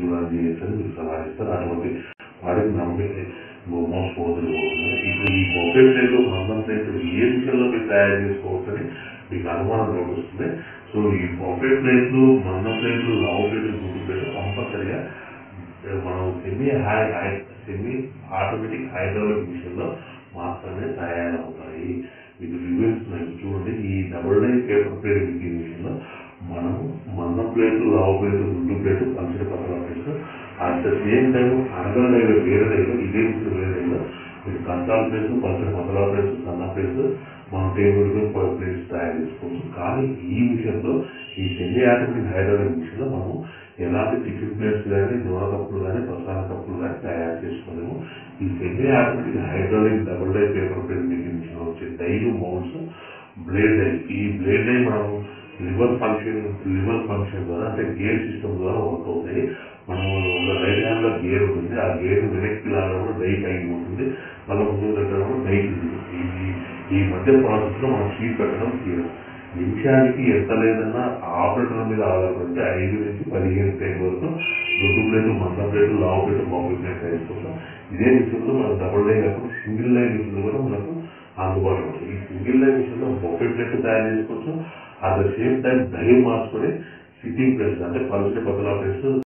run చేయొచ్చని మీకు సలహా ఇస్తారు అటువంటి వాడికి నమ్మి మోసపోతుంది ఇప్పుడు ఈ బొఫే ప్లేట్లు మందం ప్లేట్లు ఏ విషయంలో మీరు తయారు చేసుకోవచ్చని మీకు అనుమానం డౌట్ వస్తుంది సో ఈ బొఫే ప్లేట్లు మందం ప్లేట్లు లావు ప్లేట్లు గుడ్డు ప్లేట్లు కంపల్సరిగా మనం semi high semi automatic hydraulic machine లో మాత్రమే తయారవుతాయి మీకు రివ్యూస్ చూడండి ఈ double die paper plate making machine లో మనము మందం ప్లేట్ లావు ప్లేట్ గుడ్డు ప్లేట్ కన్సిడర్ పక్కన plate at the same time అనగల డైలో వేరే డైలో ఇదే మిషన్ వేరే డైలో మీరు కంచాల ప్లేస్ పల్సర్ మసాలా ప్లేస్ సన్న ప్లేస్ మనం టేబుల్ ప్లేస్ తయారు చేసుకోవచ్చు కానీ ఈ విషయంలో ఈ సెమీ ఆటోమేటిక్ హైడ్రాలిక్ మిషన్ లో మనం ఎలాంటి టిఫిన్ ప్లేట్స్ కానీ నూనె కప్పులు కానీ ప్రసాద కప్పులు కానీ తయారు చేసుకోలేము ఈ semi automatic hydraulic double die paper plate making machine వచ్చే డైలు మౌల్డ్స్ బ్లేడ్ డై ఈ బ్లేడ్ డై మనం లివర్ ఫంక్షన్ లివర్ ఫంక్షన్ ద్వారా అంటే గేర్ సిస్టమ్ ద్వారా వర్క్ అవుతాయి మనం రైట్ హ్యాండ్ లో గేర్ ఉంటుంది ఆ గేర్ వెనక్కి లాగడం డై పైకి ఉంటుంది మళ్ళీ ముందు పెట్టడం డై ఈ ఈ మధ్య ప్రాసెస్ లో మనం షీట్ పెట్టడం తీయడం నిమిషానికి ఎంత లేదన్నా ఆపరేటర్ మీద ఆధారపడితే ఐదు నుంచి పదిహేను ప్లేట్ వరకు దొడ్డు ప్లేట్ మంద ప్లేట్ లావు ప్లేట్ బాబు ప్లేట్ వేసుకుంటాం ఇదే మిషన్లో మనం డబుల్ లైన్ కాకుండా సింగిల్ లైన్ మిషన్లు కూడా మనకు అందుబాటులో ఉంటాయి ఈ సింగిల్ లైన్ మిషన్లో బొఫే ప్లేట్ తయారు చేసుకోవచ్చు అట్ ద సేమ్ టైం దయ మార్చుకొని సిట్టింగ్ ప్లేస్ అంటే పలుచని పతలా ప్లేస్